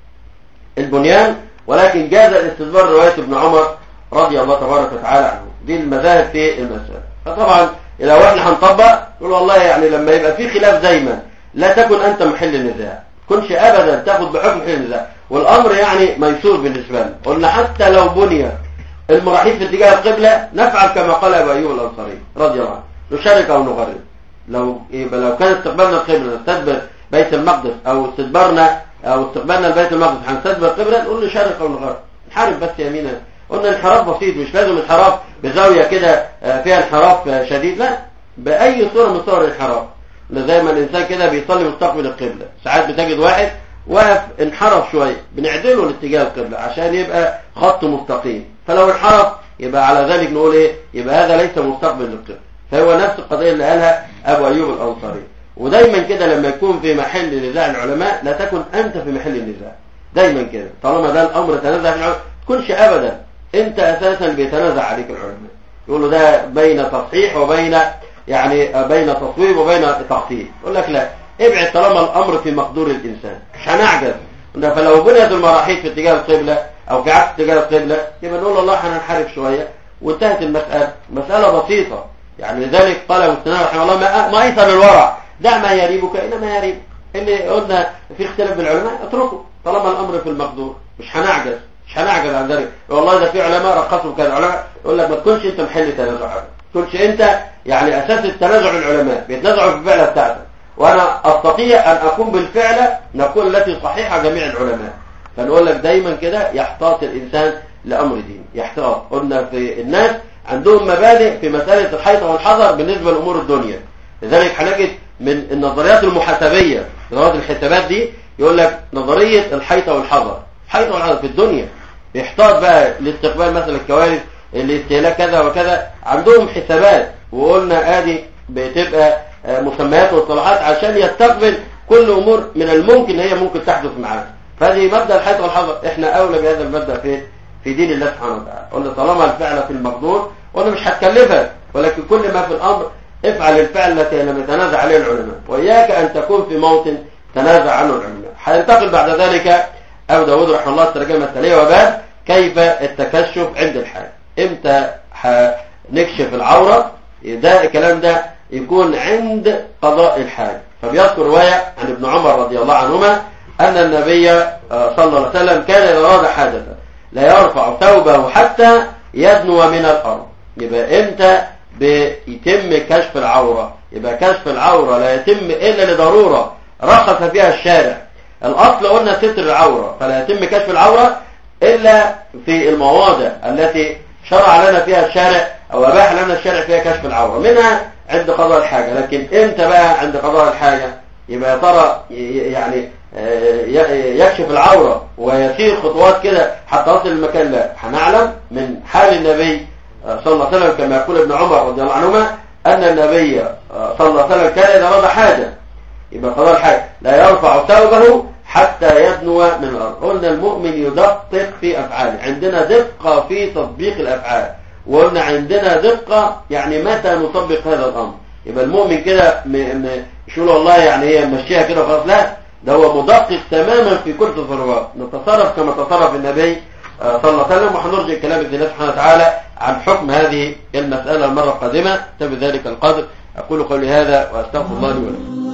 البنيان ولكن جاز الاستدبار رواية ابن عمر رضي الله تبارك وتعالى عنه دي المذاهب في المسألة فطبعا لو احنا هنطبق نقول والله يعني لما يبقى في خلاف دايما لا تكن انت محل النزاع كنش ابدا تاخد بحكم محل النزاع والامر يعني ميسور بالنسبه لنا قلنا حتى لو بني المراحيل في اتجاه القبلة نفعل كما قال ابو ايوب الانصاري رضي الله عنه نشارك او نغرب لو يبقى لو كان استقبالنا القبلة نستدبر بيت المقدس او استدبرنا او استقبالنا لبيت المقدس هنستدبر القبلة نقول نشارك او نغرب نحارب بس يمينا قلنا انحراف بسيط مش لازم انحراف بزاوية كده فيها انحراف شديد لا بأي صورة من صور الانحراف زي ما الإنسان كده بيصلي مستقبل القبلة ساعات بتجد واحد واقف انحرف شوية بنعدله لاتجاه القبلة عشان يبقى خط مستقيم فلو انحرف يبقى على ذلك نقول ايه يبقى هذا ليس مستقبل للقبلة فهو نفس القضية اللي قالها أبو أيوب الأنصاري ودايما كده لما يكون في محل نزاع العلماء لا تكن أنت في محل النزاع دايما كده طالما ده الأمر تنازع في العلماء تكونش أبدا انت اساسا بيتنازع عليك العلماء يقولوا ده بين تصحيح وبين يعني بين تصويب وبين تخطيط يقول لك لا ابعد طالما الامر في مقدور الانسان مش هنعجز قلنا فلو بنيت المراحيض في اتجاه القبلة او في عكس اتجاه القبلة يبقى نقول الله هننحرف شوية وانتهت المسألة مسألة بسيطة يعني لذلك قال ابو سنان رحمه الله ما, ما ايسر الورع دع ما يريبك الى ما يريبك اللي قلنا في اختلاف بالعلماء اتركه طالما الامر في المقدور مش هنعجز مش هنعجز عن ذلك والله ده في علماء رقصوا كان علماء يقول لك ما تكونش انت محل تنازع ما تكونش انت يعني اساس التنازع العلماء بيتنازعوا في الفعله بتاعتك وانا استطيع ان اكون بالفعله نقول التي صحيحه جميع العلماء فنقول لك دايما كده يحتاط الانسان لامر دين يحتاط قلنا في الناس عندهم مبادئ في مساله الحيطه والحذر بالنسبه لامور الدنيا لذلك هنجد من النظريات المحاسبيه نظريات الحسابات دي يقول لك نظريه الحيطه والحذر الحيطه والحذر في الدنيا بيحتاط بقى لاستقبال مثلا الكوارث الاستهلاك كذا وكذا عندهم حسابات وقلنا ادي بتبقى مسميات واصطلاحات عشان يستقبل كل امور من الممكن هي ممكن تحدث معانا فهذه مبدا الحيطه والحذر احنا اولى بهذا المبدا في في دين الله سبحانه وتعالى قلنا طالما الفعل في المقدور قلنا مش هتكلفك ولكن كل ما في الامر افعل الفعل التي لم يتنازع عليه العلماء واياك ان تكون في موطن تنازع عنه العلماء هينتقل بعد ذلك ابو داود رحمه الله الترجمه التاليه وباب كيف التكشف عند الحاج امتى هنكشف العوره ده الكلام ده يكون عند قضاء الحاج فبيذكر روايه عن ابن عمر رضي الله عنهما ان النبي صلى الله عليه وسلم كان اذا اراد حادثا لا يرفع ثوبه حتى يدنو من الارض يبقى امتى بيتم كشف العوره يبقى كشف العوره لا يتم الا لضروره رخص فيها الشارع الاصل قلنا ستر العوره فلا يتم كشف العوره الا في المواضع التي شرع لنا فيها الشارع او اباح لنا الشارع فيها كشف العوره منها عند قضاء الحاجه لكن امتى بقى عند قضاء الحاجه يبقى يا ترى يعني يكشف العوره ويسير خطوات كده حتى يصل المكان لا هنعلم من حال النبي صلى الله عليه وسلم كما يقول ابن عمر رضي الله عنهما ان النبي صلى الله عليه وسلم كان اذا اراد حاجه يبقى قضاء الحاجه لا يرفع ثوبه حتى يدنو من الارض قلنا المؤمن يدقق في افعاله عندنا دقه في تطبيق الافعال وقلنا عندنا دقه يعني متى نطبق هذا الامر يبقى المؤمن كده مش يقول والله يعني هي مشيها كده وخلاص لا ده هو مدقق تماما في كل تصرفات نتصرف كما تصرف النبي صلى الله عليه وسلم وهنرجع كلام الله سبحانه وتعالى عن حكم هذه المسألة المرة القادمة تبذلك القدر أقول قولي هذا وأستغفر الله لي ولكم